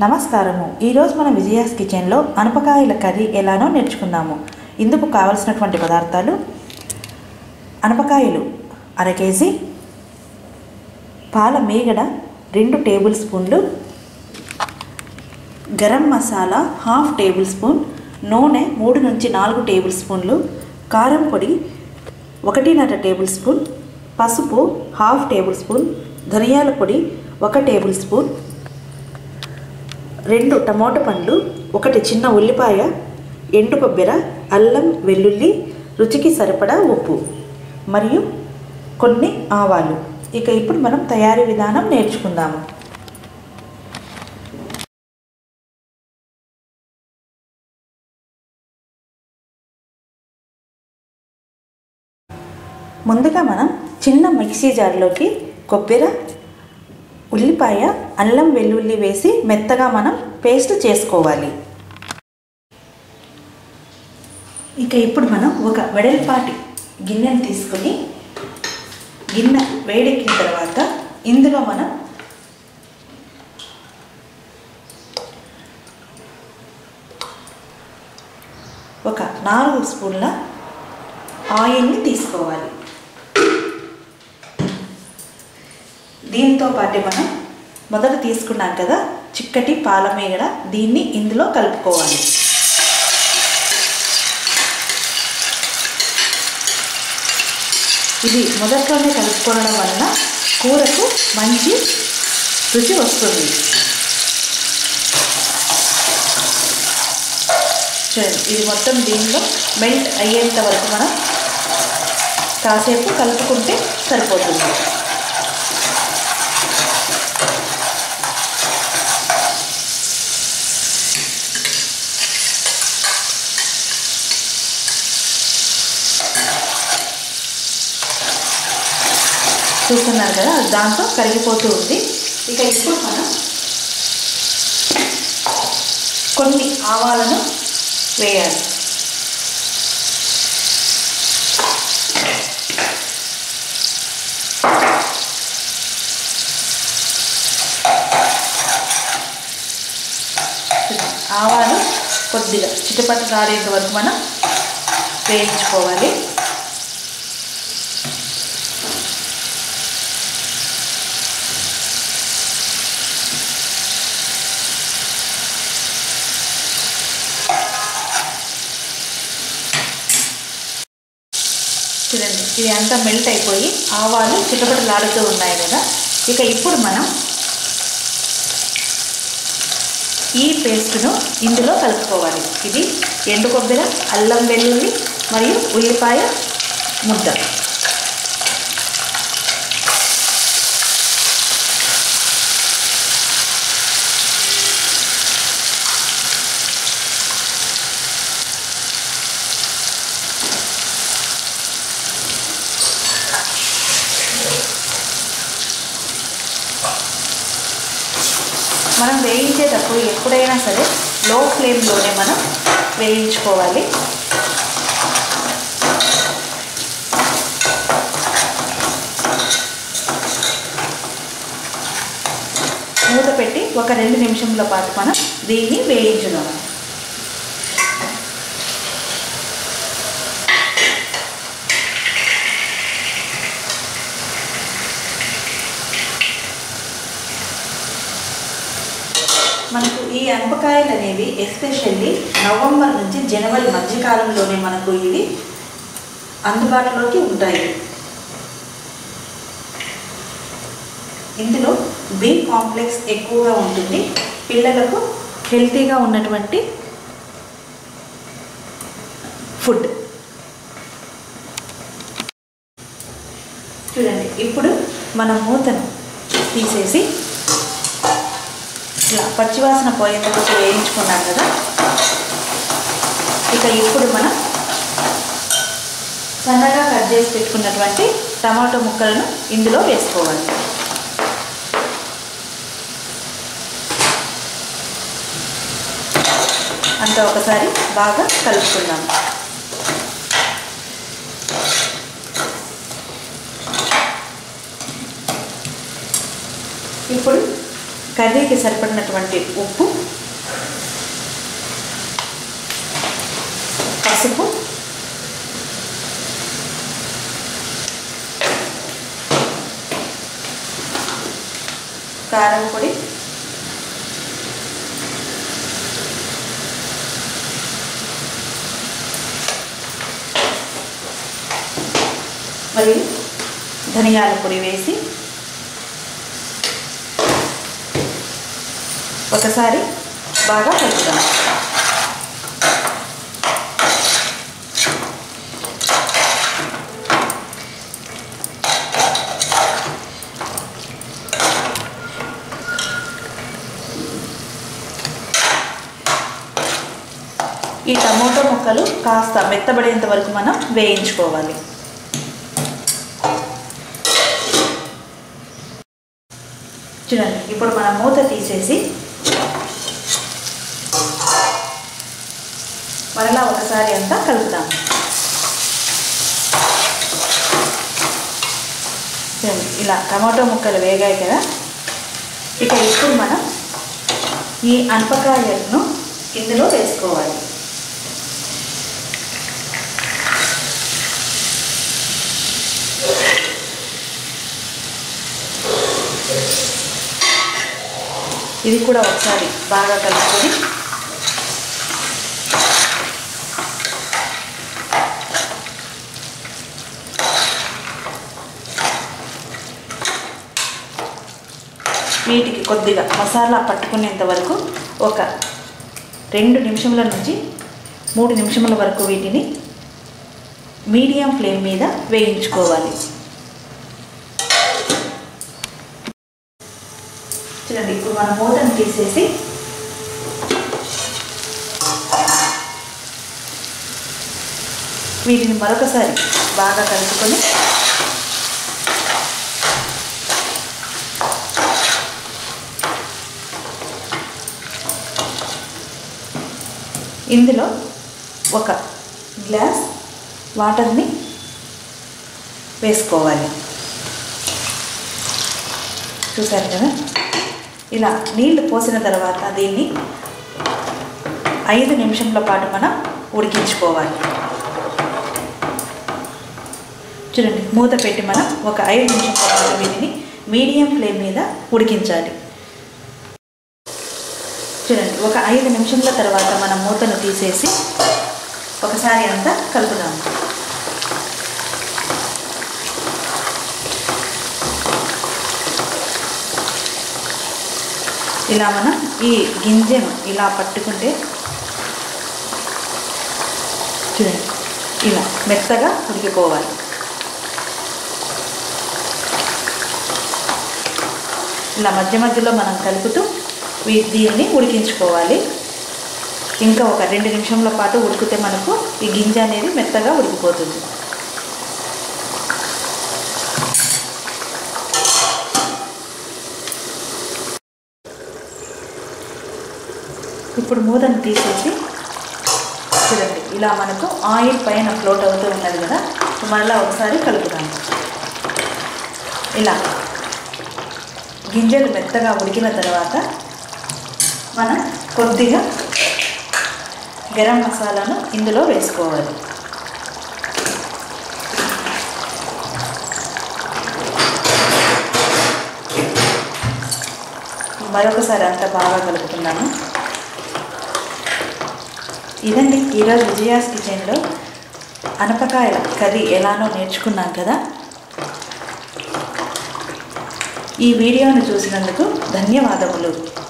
నమస్కారము ఈరోజు మన విజయాస్ కిచెన్లో అనపకాయల కర్రీ ఎలానో నేర్చుకుందాము ఇందుకు కావలసినటువంటి పదార్థాలు అనపకాయలు అర కేజీ పాల మీగడ రెండు టేబుల్ స్పూన్లు garam masala half tablespoon నూనె మూడు నుంచి నాలుగు టేబుల్ స్పూన్లు కారం పొడి ఒకటిన్నర టేబుల్ స్పూన్ పసుపు హాఫ్ టేబుల్ స్పూన్ ధనియాల పొడి ఒక టేబుల్ స్పూన్ రెండు టమోటా పండ్లు ఒకటి చిన్న ఉల్లిపాయ ఎండు కొబ్బెర అల్లం వెల్లుల్లి రుచికి సరిపడా ఉప్పు మరియు కొన్ని ఆవాలు ఇక ఇప్పుడు మనం తయారీ విధానం నేర్చుకుందాము ముందుగా మనం చిన్న మిక్సీ జార్లోకి కొబ్బరి ఉల్లిపాయ అల్లం వెల్లుల్లి వేసి మెత్తగా మనం పేస్ట్ చేసుకోవాలి ఇక ఇప్పుడు మనం ఒక వెడల్పాటి గిన్నెను తీసుకొని గిన్నె వేడెక్కిన తర్వాత ఇందులో మనం ఒక నాలుగు స్పూన్ల ఆయిల్ని తీసుకోవాలి దీంతో పాటు మనం మొదట తీసుకున్నాం కదా చిక్కటి పాలమేగడ దీన్ని ఇందులో కలుపుకోవాలి ఇది మొదట్లోనే కలుపుకోవడం వలన కూరకు మంచి రుచి వస్తుంది చూడండి ఇది మొత్తం దీనిలో మెల్ట్ అయ్యేంత వరకు మనం కాసేపు కలుపుకుంటే సరిపోతుంది చూస్తున్నారు కదా అది దాంతో కరిగిపోతూ ఉంది ఇక ఇప్పుడు మనం కొన్ని ఆవాలను వేయాలి ఆవాలు కొద్దిగా చిటపట రాడేంత వరకు మనం వేయించుకోవాలి చూడండి ఇది అంతా మెల్ట్ అయిపోయి ఆవాలు చిటపటలాడుతూ ఉన్నాయి కదా ఇక ఇప్పుడు మనం ఈ పేస్ట్ను ఇందులో కలుపుకోవాలి ఇది ఎండు కొబ్బరి అల్లం వెల్లుల్లి మరియు ఉల్లిపాయ ముద్ద మనం వేయించేటప్పుడు ఎప్పుడైనా సరే లో ఫ్లేమ్లోనే మనం వేయించుకోవాలి మూత పెట్టి ఒక రెండు నిమిషంల పాటు మనం దీన్ని వేయించుదాం మనకు ఈ అనపకాయలు అనేవి ఎస్పెషల్లీ నవంబర్ నుంచి జనవరి మధ్యకాలంలోనే మనకు ఇవి అందుబాటులోకి ఉంటాయి ఇందులో బి కాంప్లెక్స్ ఎక్కువగా ఉంటుంది పిల్లలకు హెల్తీగా ఉన్నటువంటి ఫుడ్ చూడండి ఇప్పుడు మనం మూతను తీసేసి ఇలా పచ్చివాసన పోయేంత వరకు వేయించుకున్నాం కదా ఇక ఇప్పుడు మనం సన్నగా కట్ చేసి పెట్టుకున్నటువంటి టమాటో ముక్కలను ఇందులో వేసుకోవాలి అంతా ఒకసారి బాగా కలుపుకుందాం ఇప్పుడు కర్రీకి సరిపడినటువంటి ఉప్పు పసుపు కారం పొడి మరియు ధనియాల పొడి వేసి ఒకసారి బాగా కలుపుదాం ఈ టమోటో ముక్కలు కాస్త మెత్తబడేంత వరకు మనం వేయించుకోవాలి చూడండి ఇప్పుడు మనం మూత తీసేసి మరలా ఒకసారి అంతా కలుపుదాం చూడండి ఇలా టమాటో ముక్కలు వేగాయి కదా ఇక ఇప్పుడు మనం ఈ అనపకాయలను ఇందులో వేసుకోవాలి ఇది కూడా ఒకసారి బాగా కలుపుకొని వీటికి కొద్దిగా మసాలా పట్టుకునేంత వరకు ఒక రెండు నిమిషముల నుంచి మూడు నిమిషముల వరకు వీటిని మీడియం ఫ్లేమ్ మీద వేయించుకోవాలి చూడండి ఇప్పుడు మనం మూతను తీసేసి వీటిని మరొకసారి బాగా కలుపుకొని ఇందులో ఒక గ్లాస్ వాటర్ని వేసుకోవాలి చూసారు కదా ఇలా నీళ్లు పోసిన తర్వాత దీన్ని ఐదు నిమిషంల పాటు మనం ఉడికించుకోవాలి చూడండి మూత పెట్టి మనం ఒక ఐదు నిమిషాల పాటు వీటిని మీడియం ఫ్లేమ్ మీద ఉడికించాలి చూడండి ఒక ఐదు నిమిషంల తర్వాత మనం మూతను తీసేసి ఒకసారి అంతా కలుపుదాము ఇలా మనం ఈ గింజను ఇలా పట్టుకుంటే చూడండి ఇలా మెత్తగా ఉడికిపోవాలి ఇలా మధ్య మధ్యలో మనం కలుపుతూ వీ- దీన్ని ఉడికించుకోవాలి ఇంకా ఒక రెండు నిమిషంల పాటు ఉడికితే మనకు ఈ గింజ అనేది మెత్తగా ఉడికిపోతుంది ఇప్పుడు మూతను తీసేసి చూడండి ఇలా మనకు ఆయిల్ పైన ఫ్లోట్ అవుతూ ఉన్నది కదా మళ్ళీ ఒకసారి కలుపుదాం ఇలా గింజలు మెత్తగా ఉడికిన తర్వాత మనం కొద్దిగా గరం మసాలాను ఇందులో వేసుకోవాలి మరొకసారి అంతా బాగా కలుపుతున్నాను ఇదండి ఈరోజు విజయాస్ కిచెన్లో అనపకాయల కర్రీ ఎలానో నేర్చుకున్నాం కదా ఈ వీడియోను చూసినందుకు ధన్యవాదములు